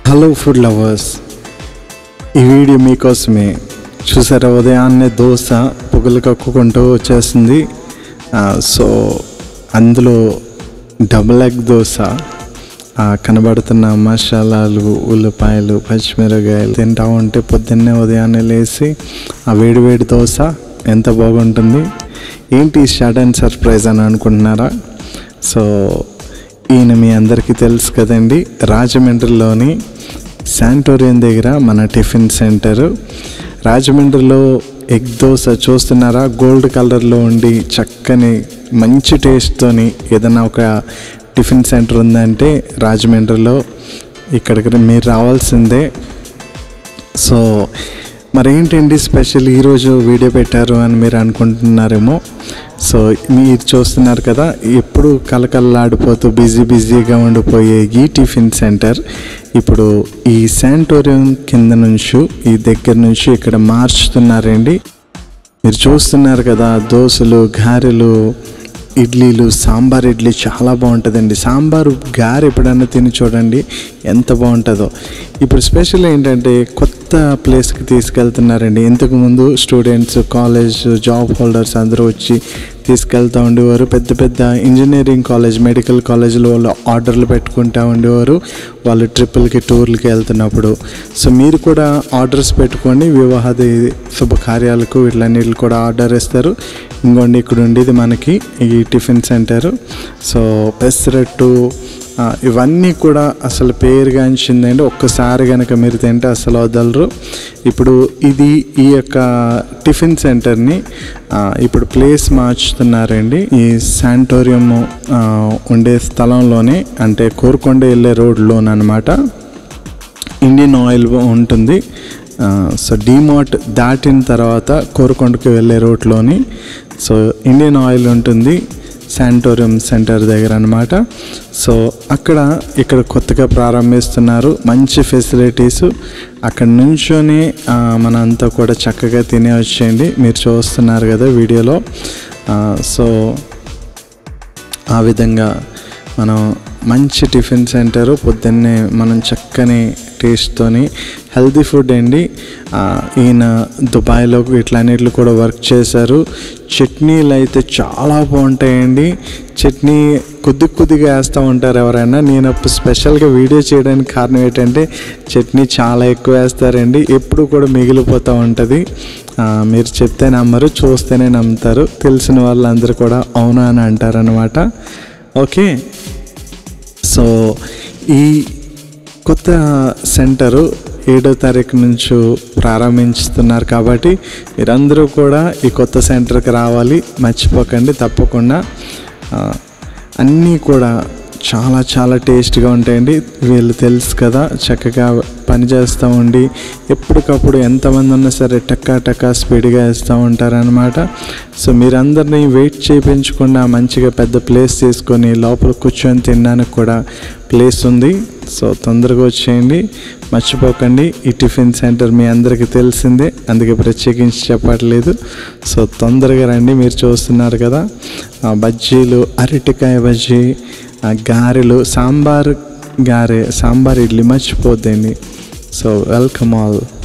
hello food lovers ఈ video మీకోసమే చూసారా ఉదయాన్నే దోశ పొగలు కక్కుకుంటూ వచ్చేస్తుంది ఆ, సో అందులో డబుల్ ఎగ్ దోశ ఆ, కనబడుతున్న మసాలాలు ఉల్లిపాయలు పచ్చిమిరకాయలు తింటా ఉంటే పొద్దున్నే ఉదయాన్నే లేచి ఆ వేడి వేడి దోశ ఎంత బాగుంటుంది ఏంటి సడన్ సర్ప్రైజ్ అని అనుకుంటున్నారా సో ఈయన మీ అందరికీ తెలుసు కదండి రాజమండ్రిలోని శాంటోరియం దగ్గర మన టిఫిన్ సెంటర్ రాజమండ్రిలో ఎగ్ దోశ చూస్తున్నారా గోల్డ్ కలర్లో ఉండి చక్కని మంచి టేస్ట్తోని ఏదైనా ఒక టిఫిన్ సెంటర్ ఉందంటే రాజమండ్రిలో ఇక్కడికి మీరు రావాల్సిందే సో మరేంటండి స్పెషల్ ఈరోజు వీడియో పెట్టారు అని మీరు అనుకుంటున్నారేమో సో మీరు చూస్తున్నారు కదా ఎప్పుడు కలకల్లాడిపోతూ బిజీ బిజీగా ఉండిపోయే ఈ టిఫిన్ సెంటర్ ఇప్పుడు ఈ శాంటోరియం కింద నుంచి ఈ దగ్గర నుంచి ఇక్కడ మార్చుతున్నారండి మీరు చూస్తున్నారు కదా దోశలు గారెలు ఇడ్లీలు సాంబార్ ఇడ్లీ చాలా బాగుంటుందండి సాంబారు గారె ఎప్పుడన్నా తిని చూడండి ఎంత బాగుంటుందో ఇప్పుడు స్పెషల్ ఏంటంటే కొత్త ప్లేస్కి తీసుకెళ్తున్నారండి ఇంతకుముందు స్టూడెంట్స్ కాలేజ్ జాబ్ హోల్డర్స్ అందరూ వచ్చి తీసుకెళ్తూ ఉండేవారు పెద్ద పెద్ద ఇంజనీరింగ్ కాలేజ్ మెడికల్ కాలేజీలో వాళ్ళు ఆర్డర్లు పెట్టుకుంటూ ఉండేవారు వాళ్ళు ట్రిప్పులకి టూర్లకి వెళ్తున్నప్పుడు సో మీరు కూడా ఆర్డర్స్ పెట్టుకోండి వివాహాది శుభకార్యాలకు వీటిలన్నిటికి కూడా ఆర్డర్ ఇస్తారు ఇంకోండి ఇక్కడ ఉండేది మనకి ఈ టిఫిన్ సెంటర్ సో పెసరట్టు ఆ, ఇవన్నీ కూడా అసలు పేరుగాంచిందండి ఒక్కసారి కనుక మీరు తింటే అసలు వదలరు ఇప్పుడు ఇది ఈ యొక్క టిఫిన్ సెంటర్ని ఆ, ఇప్పుడు ప్లేస్ మార్చుతున్నారండి ఈ శాంటోరియం ఆ, ఉండే స్థలంలోనే అంటే కోరుకొండ వెళ్ళే రోడ్లోనమాట ఇండియన్ ఆయిల్ ఉంటుంది ఆ, సో డీమార్ట్ దాటిన తర్వాత కోరుకొండకి వెళ్ళే రూట్లోని సో ఇండియన్ ఆయిల్ ఉంటుంది శాంటోరియం సెంటర్ దగ్గర అనమాట సో అక్కడ ఇక్కడ కొత్తగా ప్రారంభిస్తున్నారు మంచి ఫెసిలిటీస్ అక్కడ నుంచొని ఆ, మనంతా కూడా చక్కగా తినే వచ్చేయండి మీరు చూస్తున్నారు కదా వీడియోలో ఆ, సో ఆ విధంగా మనం మంచి టిఫిన్ సెంటరు పొద్దున్నే మనం చక్కని టేస్ట్తోని హెల్తీ ఫుడ్ అండి ఆ, ఈయన దుబాయ్లో ఇట్లన్నిట్లు కూడా వర్క్ చేశారు చట్నీలు అయితే చాలా బాగుంటాయండి చట్నీ కొద్ది కొద్దిగా వేస్తూ ఉంటారు ఎవరైనా నేను ఇప్పుడు స్పెషల్గా వీడియో చేయడానికి కారణం ఏంటంటే చట్నీ చాలా ఎక్కువ వేస్తారండి ఎప్పుడు కూడా మిగిలిపోతూ ఉంటుంది ఆ, మీరు చెప్తే నమ్మరు చూస్తేనే నమ్ముతారు తెలిసిన వాళ్ళందరూ కూడా అవునా అని అంటారనమాట ఓకే సో ఈ కొత్త సెంటరు ఏడో తారీఖు నుంచి ప్రారంభించుతున్నారు కాబట్టి మీరందరూ కూడా ఈ కొత్త సెంటర్కి రావాలి మర్చిపోకండి తప్పకుండా ఆ, అన్నీ కూడా చాలా చాలా టేస్ట్గా ఉంటాయండి వీళ్ళు తెలుసు కదా చక్కగా పని చేస్తూ ఉండి ఎప్పటికప్పుడు ఎంతమంది ఉన్నా సరే టక్కా టక్కా స్పీడ్గా వేస్తూ ఉంటారనమాట సో మీరందరినీ వెయిట్ చేయించకుండా మంచిగా పెద్ద ప్లేస్ తీసుకొని లోపల కూర్చొని తినడానికి కూడా ప్లేస్ ఉంది సో తొందరగా వచ్చేయండి మర్చిపోకండి ఈ టిఫిన్ సెంటర్ మీ అందరికీ తెలిసిందే అందుకే ప్రత్యేకించి చెప్పట్లేదు సో తొందరగా రండి మీరు చూస్తున్నారు కదా ఆ బజ్జీలు అరటికాయ బజ్జీ ఆ గారెలు సాంబార్ గారె సాంబార్ ఇడ్లీ మర్చిపోద్దండి సో వెల్కమ్ ఆల్